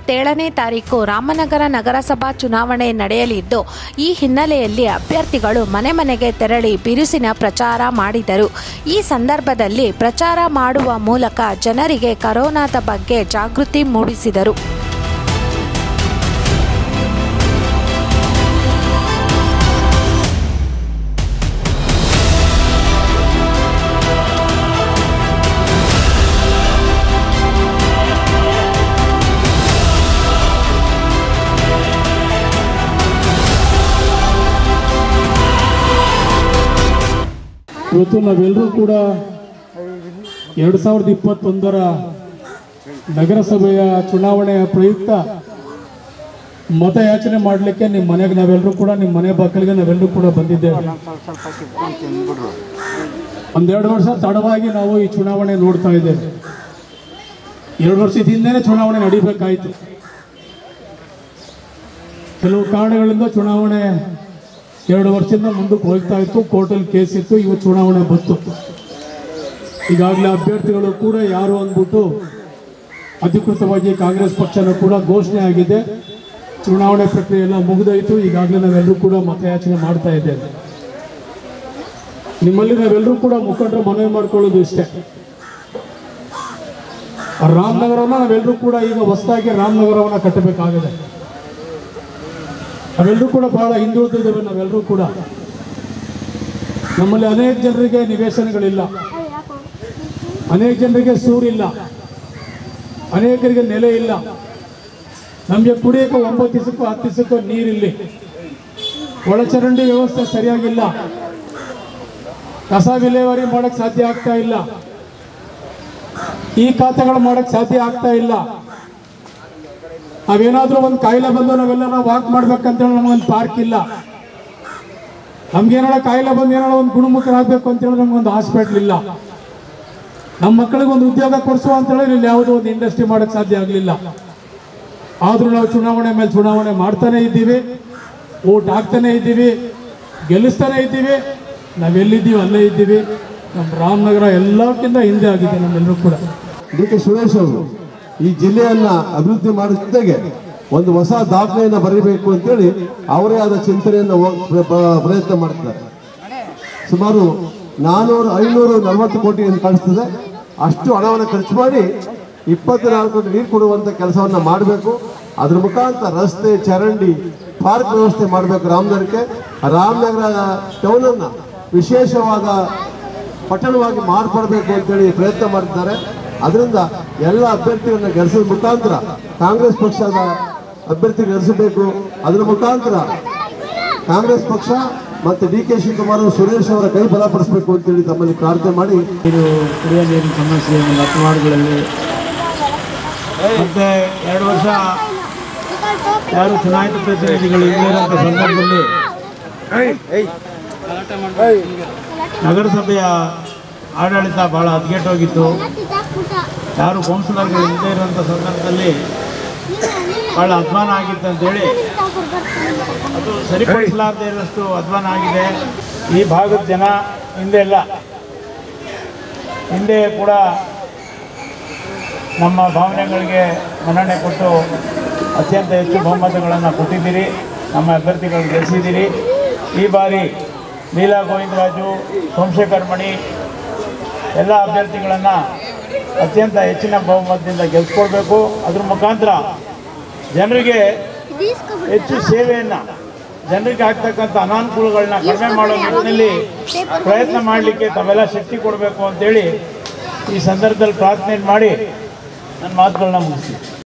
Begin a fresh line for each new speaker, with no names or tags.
ಇಪ್ಪತ್ತೇಳನೇ ತಾರೀಕು ರಾಮನಗರ ನಗರಸಭಾ ಚುನಾವಣೆ ನಡೆಯಲಿದ್ದು ಈ ಹಿನ್ನೆಲೆಯಲ್ಲಿ ಅಭ್ಯರ್ಥಿಗಳು ಮನೆ ಮನೆಗೆ ತೆರಳಿ ಬಿರುಸಿನ ಪ್ರಚಾರ ಮಾಡಿದರು ಈ ಸಂದರ್ಭದಲ್ಲಿ ಪ್ರಚಾರ ಮಾಡುವ ಮೂಲಕ ಜನರಿಗೆ ಕರೋನಾದ ಬಗ್ಗೆ ಜಾಗೃತಿ ಮೂಡಿಸಿದರು
ಇವತ್ತು ನಾವೆಲ್ಲರೂ ಕೂಡ ಎರಡು ಸಾವಿರದ ಇಪ್ಪತ್ತೊಂದರ ನಗರಸಭೆಯ ಚುನಾವಣೆಯ ಪ್ರಯುಕ್ತ ಮತಯಾಚನೆ ಮಾಡಲಿಕ್ಕೆ ನಿಮ್ಮ ಮನೆಗೆ ನಾವೆಲ್ಲರೂ ಕೂಡ ನಿಮ್ಮ ಮನೆ ಬಾಗಿಲಿಗೆ ನಾವೆಲ್ಲರೂ ಕೂಡ ಬಂದಿದ್ದೇವೆ ಒಂದೆರಡು ವರ್ಷ ತಡವಾಗಿ ನಾವು ಈ ಚುನಾವಣೆ ನೋಡ್ತಾ ಇದ್ದೇವೆ ಎರಡು ವರ್ಷದ ಹಿಂದೆನೇ ಚುನಾವಣೆ ನಡೀಬೇಕಾಯಿತು ಕೆಲವು ಕಾರಣಗಳಿಂದ ಚುನಾವಣೆ ಎರಡು ವರ್ಷದಿಂದ ಮುಂದಕ್ಕೆ ಹೋಗ್ತಾ ಇತ್ತು ಕೋರ್ಟಲ್ಲಿ ಕೇಸ್ ಇತ್ತು ಇವತ್ತು ಚುನಾವಣೆ ಬಂತು ಈಗಾಗಲೇ ಅಭ್ಯರ್ಥಿಗಳು ಕೂಡ ಯಾರು ಅಂದ್ಬಿಟ್ಟು ಅಧಿಕೃತವಾಗಿ ಕಾಂಗ್ರೆಸ್ ಪಕ್ಷನೂ ಕೂಡ ಘೋಷಣೆ ಆಗಿದೆ ಚುನಾವಣೆ ಪ್ರಕ್ರಿಯೆ ಎಲ್ಲ ಮುಗಿದೋಯ್ತು ಈಗಾಗಲೇ ನಾವೆಲ್ಲರೂ ಕೂಡ ಮತಯಾಚನೆ ಮಾಡ್ತಾ ಇದ್ದೇವೆ ನಿಮ್ಮಲ್ಲಿ ನಾವೆಲ್ಲರೂ ಕೂಡ ಮುಖಂಡರು ಮನವಿ ಮಾಡ್ಕೊಳ್ಳೋದು ಇಷ್ಟೇ ಆ ರಾಮನಗರನ ನಾವೆಲ್ಲರೂ ಕೂಡ ಈಗ ಹೊಸದಾಗಿ ರಾಮನಗರವನ್ನ ಕಟ್ಟಬೇಕಾಗಿದೆ ನಾವೆಲ್ಲರೂ ಕೂಡ ಬಹಳ ಹಿಂದುಳಿದಿದ್ದೇವೆ ನಾವೆಲ್ಲರೂ ಕೂಡ ನಮ್ಮಲ್ಲಿ ಅನೇಕ ಜನರಿಗೆ ನಿವೇಶನಗಳಿಲ್ಲ ಅನೇಕ ಜನರಿಗೆ ಸೂರಿಲ್ಲ ಅನೇಕರಿಗೆ ನೆಲೆ ಇಲ್ಲ ನಮಗೆ ಕುಡಿಯೋಕೆ ಒಂಬತ್ತು ದಿವಸಕ್ಕೂ ಹತ್ತು ದಿವಸಕ್ಕೂ ನೀರಿಲ್ಲಿ ಒಳಚರಂಡಿ ವ್ಯವಸ್ಥೆ ಸರಿಯಾಗಿಲ್ಲ ಕಸ ವಿಲೇವಾರಿ ಮಾಡಕ್ ಸಾಧ್ಯ ಆಗ್ತಾ ಇಲ್ಲ ಈ ಖಾತೆಗಳು ಮಾಡಕ್ ಸಾಧ್ಯ ಆಗ್ತಾ ಇಲ್ಲ ನಾವೇನಾದ್ರೂ ಒಂದು ಕಾಯಿಲೆ ಬಂದು ನಾವೆಲ್ಲ ನಾವು ವಾಕ್ ಮಾಡ್ಬೇಕಂತೇಳಿ ನಮಗೊಂದು ಪಾರ್ಕ್ ಇಲ್ಲ ನಮ್ಗೇನಾರ ಕಾಯಿಲೆ ಬಂದು ಏನಾರ ಒಂದು ಗುಣಮುಖರಾಗಬೇಕು ಅಂತೇಳಿ ನಮ್ಗೊಂದು ಹಾಸ್ಪಿಟ್ಲ್ ಇಲ್ಲ ನಮ್ಮ ಮಕ್ಕಳಿಗೆ ಒಂದು ಉದ್ಯೋಗ ಕೊಡಿಸುವ ಅಂತೇಳಿ ಇಲ್ಲಿ ಯಾವುದೋ ಒಂದು ಇಂಡಸ್ಟ್ರಿ ಮಾಡಕ್ ಸಾಧ್ಯ ಆಗಲಿಲ್ಲ ಆದ್ರೂ ನಾವು ಚುನಾವಣೆ ಮೇಲೆ ಚುನಾವಣೆ ಮಾಡ್ತಾನೆ ಇದ್ದೀವಿ ಓಟ್ ಹಾಕ್ತಾನೆ ಇದ್ದೀವಿ ಗೆಲ್ಲಿಸ್ತಾನೆ ಇದ್ದೀವಿ ನಾವೆಲ್ಲಿದ್ದೀವಿ ಅಲ್ಲೇ ಇದ್ದೀವಿ ನಮ್ಮ ರಾಮನಗರ ಎಲ್ಲಕ್ಕಿಂತ ಹಿಂದೆ ಆಗಿದೆ ನಮ್ಮೆಲ್ಲರೂ ಕೂಡ
ಡಿ ಕೆ ಸುರೇಶ್ ಅವರು ಈ ಜಿಲ್ಲೆಯನ್ನ ಅಭಿವೃದ್ಧಿ ಮಾಡಿದ ಜೊತೆಗೆ ಒಂದು ಹೊಸ ದಾಖಲೆಯನ್ನ ಬರೀಬೇಕು ಅಂತೇಳಿ ಅವರೇ ಆದ ಚಿಂತನೆಯನ್ನು ಹೋ- ಪ್ರ- ಪ್ರ- ಪ್ರಯತ್ನ ಮಾಡ್ತಾರೆ ಸುಮಾರು ನಾನೂರು ಐನೂರು ನಲವತ್ತು ಕೋಟಿ ಅಂತ ಕಾಣಿಸ್ತದೆ ಅಷ್ಟು ಹಣವನ್ನು ಖರ್ಚು ಮಾಡಿ ಇಪ್ಪತ್ನಾಲ್ಕು ಕೋಟಿ ನೀರು ಕೊಡುವಂತ ಕೆಲಸವನ್ನ ಮಾಡಬೇಕು ಅದ್ರ ಮುಖಾಂತರ ರಸ್ತೆ ಚರಂಡಿ ಪಾರ್ಕ್ ವ್ಯವಸ್ಥೆ ಮಾಡಬೇಕು ರಾಮನಗರಕ್ಕೆ ರಾಮನಗರ ಟೌನ್ ಅನ್ನ ವಿಶೇಷವಾದ ಪಟ್ಟಣವಾಗಿ ಮಾರ್ಪಡಬೇಕು ಅಂತೇಳಿ ಪ್ರಯತ್ನ ಮಾಡಿದ್ದಾರೆ ಅದರಿಂದ ಎಲ್ಲ ಅಭ್ಯರ್ಥಿಗಳನ್ನ ಗೆಲ್ಲಿಸೋದ್ರ ಮುಖಾಂತರ ಕಾಂಗ್ರೆಸ್ ಪಕ್ಷದ ಅಭ್ಯರ್ಥಿ ಗೆಲ್ಲಿಸಬೇಕು ಅದರ ಮುಖಾಂತರ ಕಾಂಗ್ರೆಸ್ ಪಕ್ಷ ಮತ್ತೆ ಡಿ ಕೆ ಶಿವಕುಮಾರ್ ಸುರೇಶ್ ಅವರ ಕೈ ಬಲಪಡಿಸಬೇಕು ಅಂತೇಳಿ ತಮ್ಮಲ್ಲಿ ಪ್ರಾರ್ಥನೆ ಮಾಡಿ
ನೀರು ಕುಡಿಯೋ ನೀರಿನ ಸಮಸ್ಯೆ ಒಂದು ಹತ್ತು ವಾರ್ಡ್ಗಳಲ್ಲಿ ಮತ್ತೆ ಎರಡು ವರ್ಷ ಯಾರು ಚುನಾಯಿತ ಪ್ರತಿನಿಧಿಗಳು ಇಲ್ಲಿರುವಂಥ ಸಂದರ್ಭದಲ್ಲಿ ನಗರಸಭೆಯ ಆಡಳಿತ ಬಹಳ ಹದಗೆಟ್ಟೋಗಿತ್ತು ಯಾರು ಕೌನ್ಸಿಲರ್ಗಳು ಇಲ್ಲದೇ ಇರುವಂಥ ಸಂದರ್ಭದಲ್ಲಿ ಬಹಳ ಅಧ್ವಾನ ಆಗಿತ್ತು ಅಂತೇಳಿ ಅದು ಸರಿಪಡಿಸಲಾರದೇ ಇರೋಷ್ಟು ಅಧ್ವಾನ ಆಗಿದೆ ಈ ಭಾಗದ ಜನ ಹಿಂದೆ ಎಲ್ಲ ಹಿಂದೆ ಕೂಡ ನಮ್ಮ ಭಾವನೆಗಳಿಗೆ ಮನ್ನಣೆ ಕೊಟ್ಟು ಅತ್ಯಂತ ಹೆಚ್ಚು ಬಹುಮತಗಳನ್ನು ಕೊಟ್ಟಿದ್ದೀರಿ ನಮ್ಮ ಅಭ್ಯರ್ಥಿಗಳನ್ನು ಗೆಲ್ಲಿಸಿದ್ದೀರಿ ಈ ಬಾರಿ ಲೀಲಾ ಗೋವಿಂದರಾಜು ಸೋಮಶೇಖರ್ ಮಣಿ ಎಲ್ಲ ಅಭ್ಯರ್ಥಿಗಳನ್ನು ಅತ್ಯಂತ ಹೆಚ್ಚಿನ ಬಹುಮತದಿಂದ ಗೆಲ್ಲಿಸ್ಕೊಳ್ಬೇಕು ಅದ್ರ ಮುಖಾಂತರ ಜನರಿಗೆ ಹೆಚ್ಚು ಸೇವೆಯನ್ನು ಜನರಿಗೆ ಆಗ್ತಕ್ಕಂಥ ಅನಾನುಕೂಲಗಳನ್ನ ಕಡಿಮೆ ಮಾಡೋ ನಿಟ್ಟಿನಲ್ಲಿ ಪ್ರಯತ್ನ ಮಾಡಲಿಕ್ಕೆ ತಾವೆಲ್ಲ ಶಕ್ತಿ ಕೊಡಬೇಕು ಅಂತೇಳಿ ಈ ಸಂದರ್ಭದಲ್ಲಿ ಪ್ರಾರ್ಥನೆ ಮಾಡಿ ನನ್ನ ಮಾತುಗಳನ್ನ ಮುಗಿಸ್ತೀನಿ